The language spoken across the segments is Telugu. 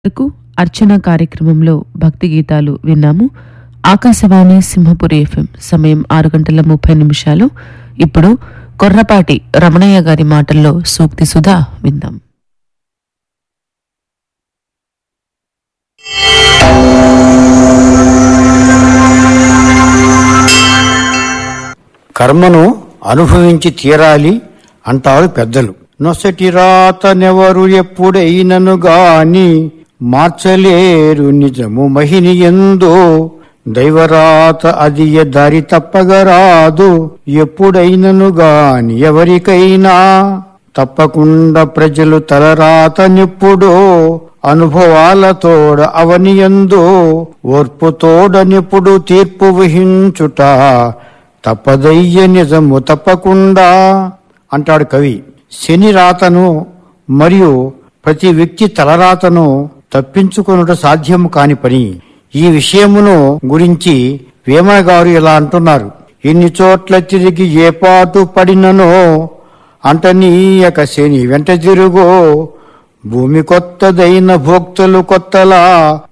వరకు అర్చన కార్యక్రమంలో భక్తి గీతాలు విన్నాము ఆకాశవాణి సింహపురి ఎఫ్ఎం సమయం ఆరు గంటల ముప్పై నిమిషాలు ఇప్పుడు కొర్రపాటి రమణయ్య గారి మాటల్లో సూక్తి సుధా విందాం కర్మను అనుభవించి తీరాలి అంటారు పెద్దలు నొసటి రాతనెవరు ఎప్పుడైనను గాని మార్చలేరు నిజము మహిని ఎందో దైవరాత అది ఎ దారి తప్పగరాదు ఎప్పుడైనను గాని ఎవరికైనా తప్పకుండా ప్రజలు తలరాతనిప్పుడో అనుభవాలతోడ అవనియందో ఓర్పుతోడనిప్పుడు తీర్పు వహించుట తప్పదయ్య నిజము తప్పకుండా అంటాడు కవి శని రాతను మరియు ప్రతి వ్యక్తి తలరాతను తప్పించుకొనుట సాధ్యము కాని పని ఈ విషయమును గురించి వేమన గారు ఇలా అంటున్నారు ఎన్ని చోట్ల తిరిగి ఏ పాటు పడిననో అంటనీయక శని వెంట తిరుగో భూమి కొత్తదైన భోక్తలు కొత్తలా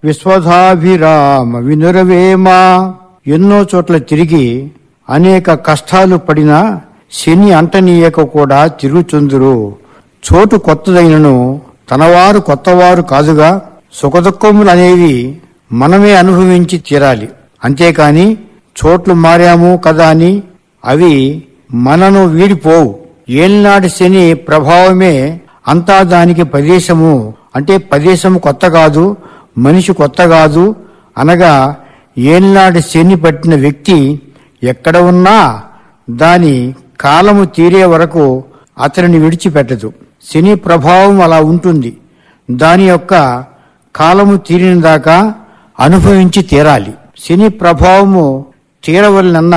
విశ్వధాభిరామ వినురవేమా ఎన్నో చోట్ల తిరిగి అనేక కష్టాలు పడినా శని అంటనీయక కూడా తిరుగుచుందురు చోటు కొత్తదైనను తనవారు కొత్తవారు కాదుగా సుఖదుఖములు అనేవి మనమే అనుభవించి తీరాలి అంతేకాని చోట్లు మారాము కదా అని అవి మనను వీడిపోవు ఏలినాటి శని ప్రభావమే అంతా దానికి ప్రదేశము అంటే ప్రదేశము కొత్త కాదు మనిషి కొత్త కాదు అనగా ఏలినాటి శని పట్టిన వ్యక్తి ఎక్కడ ఉన్నా దాని కాలము తీరే వరకు అతనిని విడిచిపెట్టదు శని ప్రభావం అలా ఉంటుంది దాని యొక్క కాలము తీరిన దాకా అనుభవించి తీరాలి శని ప్రభావము తీరవలనన్న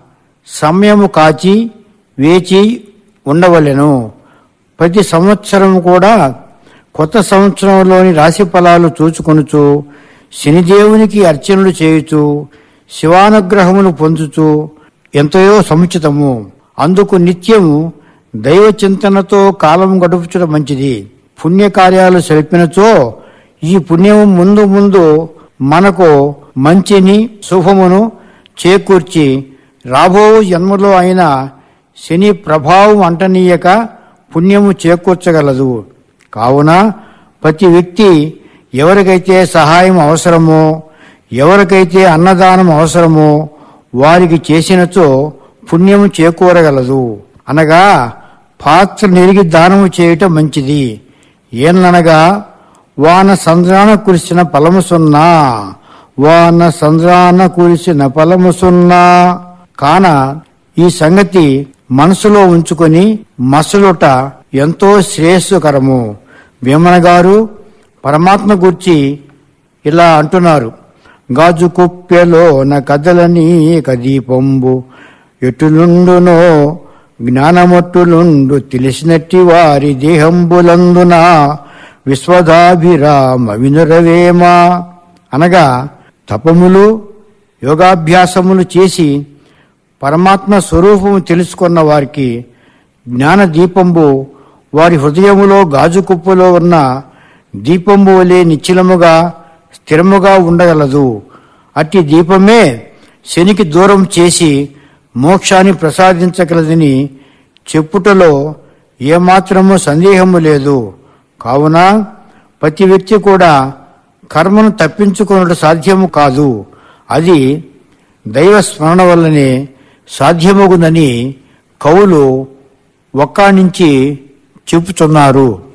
సమయము కాచి వేచి ఉండవలెను ప్రతి సంవత్సరం కూడా కొత్త సంవత్సరంలోని రాశి ఫలాలు చూచుకొనుచు శనిదేవునికి అర్చనలు చేయుచు శివానుగ్రహమును పొందుచు ఎంతయో సముచితము అందుకు నిత్యము దైవ చింతనతో కాలం గడుపుచడం మంచిది పుణ్యకార్యాలు సెల్పినచో ఈ పుణ్యము ముందు ముందు మనకు మంచిని శుభమును చేకూర్చి రాబో జన్మలో అయిన శని ప్రభావం అంటనీయక పుణ్యము చేకూర్చగలదు కావున ప్రతి వ్యక్తి ఎవరికైతే సహాయం అవసరమో ఎవరికైతే అన్నదానం అవసరమో వారికి చేసినచో పుణ్యము చేకూరగలదు అనగా పాత్ర నెరిగి దానము చేయటం మంచిది ఏననగా వాన సంద్రాన కురిసిన ఫలము సున్నా వాన సంద్రాన కురిసిన ఫలము సున్నా కాన ఈ సంగతి మనసులో ఉంచుకొని మసలుట ఎంతో శ్రేయస్సుకరము వేమన గారు పరమాత్మ గురించి ఇలా అంటున్నారు గాజు కుప్పెలోన కదలని కదీపంబు ఎటులుండునో జ్ఞానమొట్టులుండు తెలిసినట్టి వారి దేహంబులందున విశ్వదాభిరామ వినురవేమ అనగా తపములు యోగాభ్యాసములు చేసి పరమాత్మ స్వరూపము తెలుసుకున్న వారికి జ్ఞాన దీపంబు వారి హృదయములో గాజు కుప్పలో ఉన్న దీపంబు వలె నిశ్చలముగా స్థిరముగా ఉండగలదు అట్టి దీపమే శనికి దూరం చేసి మోక్షాన్ని ప్రసాదించగలదని చెప్పుటలో ఏమాత్రము సందేహము లేదు కావున ప్రతి వ్యక్తి కూడా కర్మను తప్పించుకున్నట సాధ్యము కాదు అది దైవ స్మరణ వల్లనే సాధ్యమగునని కవులు ఒక్కా నుంచి చెప్పుచున్నారు